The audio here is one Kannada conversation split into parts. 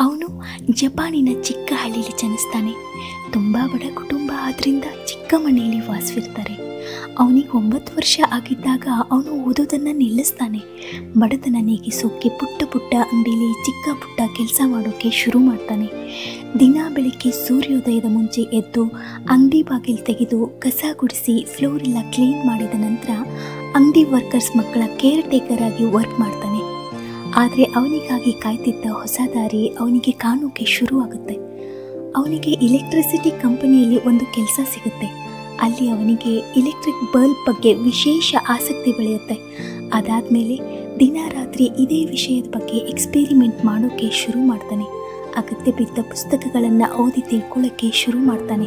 ಅವನು ಜಪಾನಿನ ಚಿಕ್ಕ ಹಳ್ಳಿಯಲ್ಲಿ ಜನಿಸ್ತಾನೆ ತುಂಬ ಬಡ ಕುಟುಂಬ ಆದ್ರಿಂದ ಚಿಕ್ಕ ಮನೆಯಲ್ಲಿ ವಾಸವಿರ್ತಾರೆ ಅವನಿಗೆ ಒಂಬತ್ತು ವರ್ಷ ಆಗಿದ್ದಾಗ ಅವನು ಓದೋದನ್ನು ನಿಲ್ಲಿಸ್ತಾನೆ ಬಡತನ ನೀಗಿಸೋಕೆ ಪುಟ್ಟ ಪುಟ್ಟ ಅಂಗಡಿಲಿ ಚಿಕ್ಕ ಪುಟ್ಟ ಕೆಲಸ ಮಾಡೋಕ್ಕೆ ಶುರು ಮಾಡ್ತಾನೆ ದಿನ ಬೆಳಿಗ್ಗೆ ಸೂರ್ಯೋದಯದ ಮುಂಚೆ ಎದ್ದು ಅಂಗಡಿ ಬಾಗಿಲು ತೆಗೆದು ಕಸ ಗುಡಿಸಿ ಫ್ಲೋರ್ ಎಲ್ಲ ಕ್ಲೀನ್ ಮಾಡಿದ ನಂತರ ಅಂಗಡಿ ವರ್ಕರ್ಸ್ ಮಕ್ಕಳ ಕೇರ್ ಟೇಕರ್ ಆಗಿ ವರ್ಕ್ ಮಾಡ್ತಾನೆ ಆದರೆ ಅವನಿಗಾಗಿ ಕಾಯ್ತಿದ್ದ ಹೊಸ ದಾರಿ ಅವನಿಗೆ ಕಾಣೋಕೆ ಶುರು ಆಗುತ್ತೆ ಅವನಿಗೆ ಇಲೆಕ್ಟ್ರಿಸಿಟಿ ಕಂಪನಿಯಲ್ಲಿ ಒಂದು ಕೆಲಸ ಸಿಗುತ್ತೆ ಅಲ್ಲಿ ಅವನಿಗೆ ಇಲೆಕ್ಟ್ರಿಕ್ ಬಲ್ಬ್ ಬಗ್ಗೆ ವಿಶೇಷ ಆಸಕ್ತಿ ಬೆಳೆಯುತ್ತೆ ಅದಾದಮೇಲೆ ದಿನ ರಾತ್ರಿ ಇದೇ ವಿಷಯದ ಬಗ್ಗೆ ಎಕ್ಸ್ಪೆರಿಮೆಂಟ್ ಮಾಡೋಕ್ಕೆ ಶುರು ಮಾಡ್ತಾನೆ ಅಗತ್ಯ ಬಿದ್ದ ಪುಸ್ತಕಗಳನ್ನು ಓದಿ ತಿಳ್ಕೊಳ್ಳೋಕ್ಕೆ ಶುರು ಮಾಡ್ತಾನೆ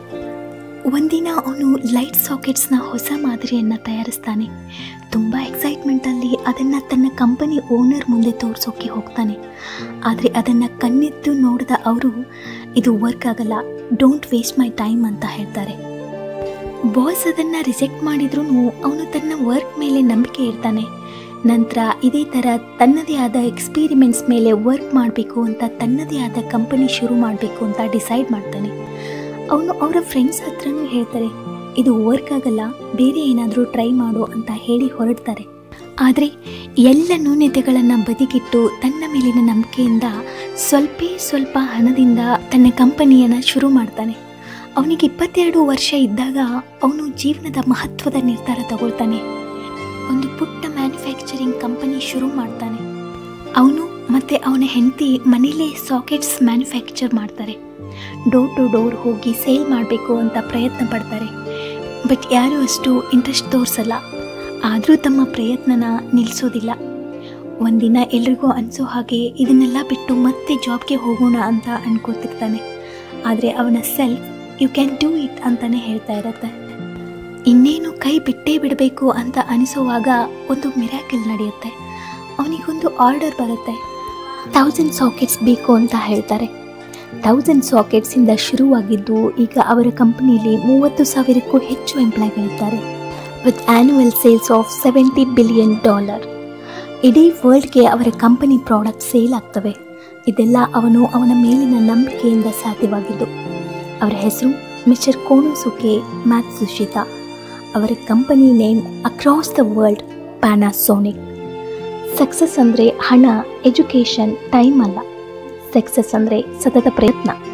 ಒಂದಿನ ಅವನು ಲೈಟ್ ಸಾಕೆಟ್ಸ್ನ ಹೊಸ ಮಾದರಿಯನ್ನು ತಯಾರಿಸ್ತಾನೆ ತುಂಬ ಎಕ್ಸೈಟ್ಮೆಂಟಲ್ಲಿ ಅದನ್ನು ತನ್ನ ಕಂಪನಿ ಓನರ್ ಮುಂದೆ ತೋರಿಸೋಕೆ ಹೋಗ್ತಾನೆ ಆದರೆ ಅದನ್ನು ಕಣ್ಣೆದ್ದು ನೋಡಿದ ಅವರು ಇದು ವರ್ಕ್ ಆಗಲ್ಲ ಡೋಂಟ್ ವೇಸ್ಟ್ ಮೈ ಟೈಮ್ ಅಂತ ಹೇಳ್ತಾರೆ ಬಾಸ್ ಅದನ್ನು ರಿಜೆಕ್ಟ್ ಮಾಡಿದ್ರೂ ಅವನು ತನ್ನ ವರ್ಕ್ ಮೇಲೆ ನಂಬಿಕೆ ಇರ್ತಾನೆ ನಂತರ ಇದೇ ಥರ ತನ್ನದೇ ಆದ ಎಕ್ಸ್ಪೀರಿಮೆಂಟ್ಸ್ ಮೇಲೆ ವರ್ಕ್ ಮಾಡಬೇಕು ಅಂತ ತನ್ನದೇ ಆದ ಕಂಪನಿ ಶುರು ಮಾಡಬೇಕು ಅಂತ ಡಿಸೈಡ್ ಮಾಡ್ತಾನೆ ಅವನು ಅವರ ಫ್ರೆಂಡ್ಸ್ ಹತ್ರನೂ ಹೇಳ್ತಾರೆ ಇದು ವರ್ಕ್ ಆಗಲ್ಲ ಬೇರೆ ಏನಾದರೂ ಟ್ರೈ ಮಾಡು ಅಂತ ಹೇಳಿ ಹೊರಡ್ತಾರೆ ಆದರೆ ಎಲ್ಲ ನ್ಯೂನತೆಗಳನ್ನು ಬದಿಗಿಟ್ಟು ತನ್ನ ಮೇಲಿನ ನಂಬಿಕೆಯಿಂದ ಸ್ವಲ್ಪ ಸ್ವಲ್ಪ ಹಣದಿಂದ ತನ್ನ ಕಂಪನಿಯನ್ನು ಶುರು ಮಾಡ್ತಾನೆ ಅವನಿಗೆ ಇಪ್ಪತ್ತೆರಡು ವರ್ಷ ಇದ್ದಾಗ ಅವನು ಜೀವನದ ಮಹತ್ವದ ನಿರ್ಧಾರ ತಗೊಳ್ತಾನೆ ಒಂದು ಪುಟ್ಟ ಮ್ಯಾನುಫ್ಯಾಕ್ಚರಿಂಗ್ ಕಂಪನಿ ಶುರು ಮಾಡ್ತಾನೆ ಅವನು ಮತ್ತು ಅವನ ಹೆಂಡತಿ ಮನೇಲೇ ಸಾಕೆಟ್ಸ್ ಮ್ಯಾನುಫ್ಯಾಕ್ಚರ್ ಮಾಡ್ತಾರೆ ಡೋರ್ ಟು ಡೋರ್ ಹೋಗಿ ಸೇಲ್ ಮಾಡಬೇಕು ಅಂತ ಪ್ರಯತ್ನ ಪಡ್ತಾರೆ ಬಟ್ ಯಾರೂ ಅಷ್ಟು ಇಂಟ್ರೆಸ್ಟ್ ತೋರಿಸಲ್ಲ ಆದರೂ ತಮ್ಮ ಪ್ರಯತ್ನನ ನಿಲ್ಲಿಸೋದಿಲ್ಲ ಒಂದಿನ ಎಲ್ರಿಗೂ ಅನಿಸೋ ಹಾಗೆ ಇದನ್ನೆಲ್ಲ ಬಿಟ್ಟು ಮತ್ತೆ ಜಾಬ್ಗೆ ಹೋಗೋಣ ಅಂತ ಅನ್ಕೋತಿರ್ತಾನೆ ಆದರೆ ಅವನ self you can do it ಅಂತಲೇ ಹೇಳ್ತಾ ಇರತ್ತೆ ಇನ್ನೇನು ಕೈ ಬಿಟ್ಟೇ ಬಿಡಬೇಕು ಅಂತ ಅನಿಸುವಾಗ ಒಂದು ಮಿರಾಕಲ್ ನಡೆಯುತ್ತೆ ಅವನಿಗೊಂದು ಆರ್ಡರ್ ಬರುತ್ತೆ ತೌಸಂಡ್ ಸಾಕೆಟ್ಸ್ ಬೇಕು ಅಂತ ಹೇಳ್ತಾರೆ ತೌಸಂಡ್ ಸಾಕೆಟ್ಸಿಂದ ಶುರುವಾಗಿದ್ದು ಈಗ ಅವರ ಕಂಪನಿಯಲ್ಲಿ ಮೂವತ್ತು ಸಾವಿರಕ್ಕೂ ಹೆಚ್ಚು ಎಂಪ್ಲಾಯ್ಗಳಿದ್ದಾರೆ with annual sales of seventy billion dollar ಇಡೀ ವರ್ಲ್ಡ್ಗೆ ಅವರ ಕಂಪನಿ ಪ್ರಾಡಕ್ಟ್ ಸೇಲ್ ಆಗ್ತವೆ ಇದೆಲ್ಲ ಅವನು ಅವನ ಮೇಲಿನ ನಂಬಿಕೆಯಿಂದ ಸಾಧ್ಯವಾಗಿದ್ದು ಅವರ ಹೆಸರು ಮಿಸ್ಟರ್ ಕೋಣೋಸುಕೆ ಮ್ಯಾತ್ಸುಶಿತಾ ಅವರ company name across the world Panasonic success ಅಂದರೆ ಹಣ ಎಜುಕೇಷನ್ ಟೈಮ್ ಅಲ್ಲ ಸಕ್ಸಸ್ ಅಂದರೆ ಸತತ ಪ್ರಯತ್ನ